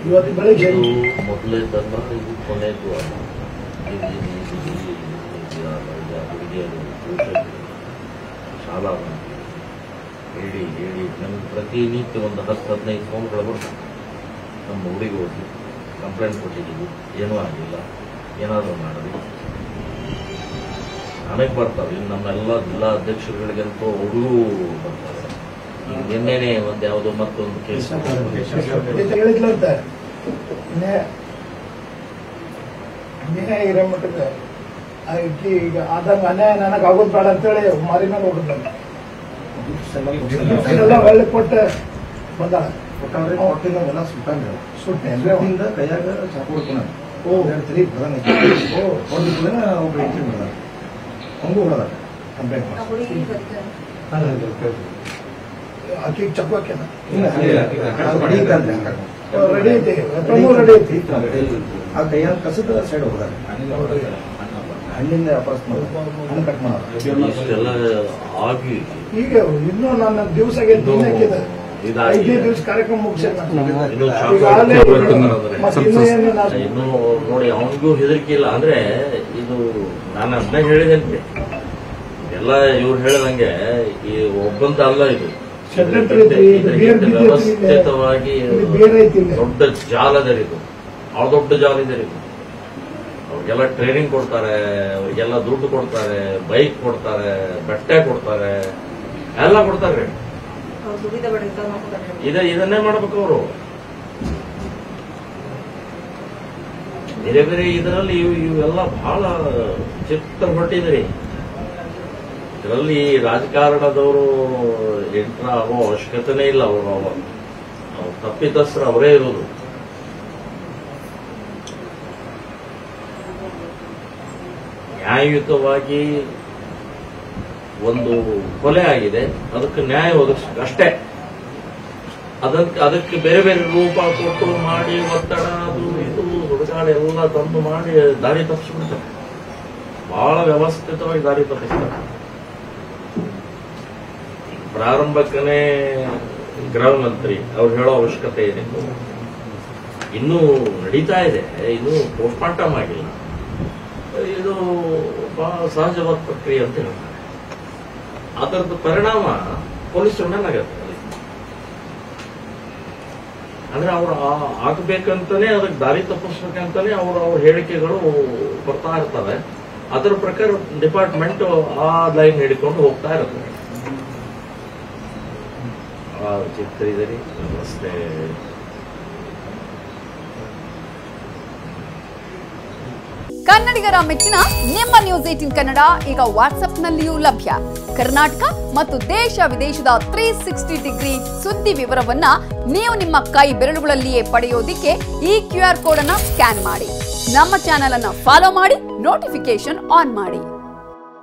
ಇವತ್ತು ಬೆಳಿಗ್ಗೆ ಇದು ಮೊದಲೇದಲ್ಲ ಇದು ಕೊನೆಯದು ಅಲ್ಲ ಇದು ಇದು ಇದು ಇದು ಇದು ಯಾರು ಯಾರು ಹುಡುಗಿಯರು ಟ್ಯೂಷನ್ ಶಾಲಾ ಹೇಳಿ ಹೇಳಿ ನಮ್ಗೆ ಪ್ರತಿನಿತ್ಯ ಒಂದು ಹತ್ತು ಹದಿನೈದು ಫೋನ್ಗಳು ಬರ್ತವೆ ನಮ್ಮ ಹುಡುಗಿ ಹೋಗಿ ಕಂಪ್ಲೇಂಟ್ ಕೊಟ್ಟಿದ್ದೀವಿ ಏನೂ ಆಗಿಲ್ಲ ಏನಾದರೂ ಮಾಡಿದ್ವಿ ನನಗೆ ಬರ್ತಾವೆ ಇನ್ನು ನಮ್ಮೆಲ್ಲ ಜಿಲ್ಲಾ ಅಧ್ಯಕ್ಷರುಗಳಿಗಂತೂ ಹುಡುಗರು ಬರ್ತಾರೆ ಈಗ ನಿನ್ನೆನೆ ಒಂದು ಯಾವುದೋ ಮತ್ತೊಂದು ಕೇಸ್ ಇದು ಹೇಳಿದ್ಲಂತ ನೇ ನೇ ಇರೋ ಮಟ್ಟಕ್ಕೆ ಆಕಿ ಈಗ ಆದಂಗ ಅನ್ಯಾಯ ನನಗೆ ಆಗೋದು ಬೇಡ ಅಂತೇಳಿ ಮಾರಿ ಮೇಲೆ ಹೋಗಿದ್ಲಂತ ಎಲ್ಲ ಒಳ್ಳೆ ಕೊಟ್ಟು ಬಂದಾಳ ಕೊಟ್ಟವ್ರೆ ಕೊಟ್ಟಿದ್ದವೆಲ್ಲ ಸುಟ್ಟಂಗ ಸುಟ್ಟೆ ಸುಟ್ಟಿಂದ ಕೈಯಾಗ ಚಾಕು ಹೊಡ್ಕೊಂಡ ಓ. ಎರಡು ತಲೆ ಬದಂಗ ಓ ಹೊಡೆದ ಕೂಡ ಒಬ್ಬ ಎಂಟ್ರಿ ಬಿಡದ ಹಂಗೂ ಹೊಡೆದ ಕಂಪ್ಲೇಂಟ್ ಆ ಮಾಡಿ ಹುಡುಗಿ ಗೊತ್ತು. ಆಕಿಗೆ ಚಕ್ಕು ಹಾಕ್ಯಾನ ರೆಡಿ ಐತಿ ವೆಪನ್ನು ರೆಡಿ ಐತಿ ಆ ಕೈಯಾಗ ಕಸದ ಸೈಡ್ ಹೋದಾಗ ಹಣ್ಣಿಂದ ವಾಪಸ್ ಮಾಡ ಹಣ್ಣು ಕಟ್ ಮಾಡೋದು ಇಷ್ಟೆಲ್ಲ ಆಗಿ ಈಗ ಇನ್ನೂ ನನ್ನ ದಿವಸಗೆ ದಿನಕ್ಕಿದೆ ಐದನೇ ದಿವಸ ಕಾರ್ಯಕ್ರಮ ಮುಗಿಸ್ಯಾನ ಇನ್ನು ಈಗಾಗಲೇ ಚಾಕ್ಲೇಟ್ ಮತ್ತೆ ಇನ್ನೂ ಏನು ನಾ- ಇನ್ನು ನೋಡಿ ಅವನಿಗೂ ಹೆದರಿಕೆ ಇಲ್ಲ ಅಂದ್ರೆ ಇದು ನಾನು ಅದನ್ನ ಹೇಳಿದಂತೆ ಎಲ್ಲ ಇವ್ರು ಹೇಳ್ದಂಗೆ ಈ ಒಬ್ಬಂತ ಅಲ್ಲ ಇದು ಷಡ್ಯಂತ್ರ ಐತಿ, ಇದು ಬೇರೆ ಬಿದ್ದೈತಿ ಇಲ್ಲಿ. ವ್ಯವಸ್ಥಿತವಾಗಿ ಇದು ಬೇರೆ ಐತಿ ಇಲ್ಲಿ. ದೊಡ್ಡ ಜಾಲದರಿದು ಬಹಳ ದೊಡ್ಡ ಜಾಲ ಇದರಿದು ಅವ್ರಿಗೆಲ್ಲ ಟ್ರೈನಿಂಗ್ ಕೊಡ್ತಾರೆ ಅವ್ರಿಗೆಲ್ಲ ದುಡ್ಡು ಕೊಡ್ತಾರೆ ಬೈಕ್ ಕೊಡ್ತಾರೆ ಬಟ್ಟೆ ಕೊಡ್ತಾರೆ ಎಲ್ಲ ಕೊಡ್ತಾರೆ ಅವ್ರು ದುಡಿದ ಬಡ ಇರ್ತಾವ ಮಾಡ್ಕೊತಾರೆ. ಇದ ಇದನ್ನೇ ಮಾಡ್ಬೇಕು ಅವರು ಬೇರೆ ಬೇರೆ ಇದರಲ್ಲಿ ಇವು ಇವೆಲ್ಲ ಬಹಳ ಚಿತ್ರ ಹೊಟ್ಟಿದ್ರಿ ಇದರಲ್ಲಿ ರಾಜಕಾರಣದವರು ಎಂಟ್ರ ಆಗೋ ಅವಶ್ಯಕತೆನೇ ಇಲ್ಲ ಅವರು ಅವ್ರು ತಪ್ಪಿತಸ್ಥರು ಅವರೇ ಇರೋದು ನ್ಯಾಯಯುತವಾಗಿ ಒಂದು ಕೊಲೆ ಆಗಿದೆ ಅದಕ್ಕೆ ನ್ಯಾಯ ಒದಗಿಸ್ ಅಷ್ಟೇ ಅದಕ್ಕೆ ಅದಕ್ಕೆ ಬೇರೆ ಬೇರೆ ರೂಪ ಕೊಟ್ಟು ಮಾಡಿ ಒತ್ತಡ ಅದು ಇದು ಹುಡುಗಾಡ ಎಲ್ಲ ತಂದು ಮಾಡಿ ದಾರಿ ತಪ್ಪಿಸ್ಬಿಡ್ತಾರೆ ಬಹಳ ವ್ಯವಸ್ಥಿತವಾಗಿ ದಾರಿ ತಪ್ಪಿಸ್ತಾರೆ ಪ್ರಾರಂಭಕ್ಕನೇ ಗೃಹ ಮಂತ್ರಿ ಅವ್ರು ಹೇಳೋ ಅವಶ್ಯಕತೆ ಏನಿತ್ತು ಇನ್ನೂ ನಡೀತಾ ಇದೆ ಇನ್ನೂ ಪೋಸ್ಟ್ಮಾರ್ಟಮ್ ಆಗಿಲ್ಲ ಇದು ಬಹಳ ಸಹಜವಾದ ಪ್ರಕ್ರಿಯೆ ಅಂತ ಹೇಳ್ತಾರೆ ಅದರದ್ದು ಪರಿಣಾಮ ಪೊಲೀಸರ ಮೇಲೆ ಆಗತ್ತೆ ಅಲ್ಲಿ. ಅಂದ್ರೆ ಅವ್ರು ಆ- ಆಗ್ಬೇಕಂತಾನೆ ಅದಕ್ಕೆ ದಾರಿ ತಪ್ಪಿಸ್ಬೇಕಂತಾನೆ ಅವ್ರ ಅವ್ರ ಹೇಳಿಕೆಗಳು ಬರ್ತಾ ಇರ್ತವೆ ಅದರ ಪ್ರಕಾರ ಡಿಪಾರ್ಟ್ಮೆಂಟ್ ಆ ಲೈನ್ ಹಿಡ್ಕೊಂಡು ಹೋಗ್ತಾ ಇರುತ್ತೆ ಆ ಚಿತ್ರ ಇದೆ ರೀ ವ್ಯವಸ್ಥೆ ಕನ್ನಡಿಗರ ಮೆಚ್ಚಿನ ನಿಮ್ಮ ನ್ಯೂಸ್ ಏಟಿನ್ ಕನ್ನಡ ಈಗ ವಾಟ್ಸ್ಆಪ್ನಲ್ಲಿಯೂ ಲಭ್ಯ ಕರ್ನಾಟಕ ಮತ್ತು ದೇಶ ವಿದೇಶದ ತ್ರೀ ಸಿಕ್ಸ್ಟಿ ಡಿಗ್ರಿ ಸುದ್ದಿ ವಿವರವನ್ನ ನೀವು ನಿಮ್ಮ ಕೈ ಬೆರಳುಗಳಲ್ಲಿಯೇ ಪಡೆಯೋದಿಕ್ಕೆ ಈ ಕ್ಯೂ ಆರ್ ಕೋಡ್ ಅನ್ನ ಸ್ಕ್ಯಾನ್ ಮಾಡಿ ನಮ್ಮ ಚಾನೆಲ್ ಅನ್ನ ಫಾಲೋ ಮಾಡಿ ನೋಟಿಫಿಕೇಶನ್ ಆನ್ ಮಾಡಿ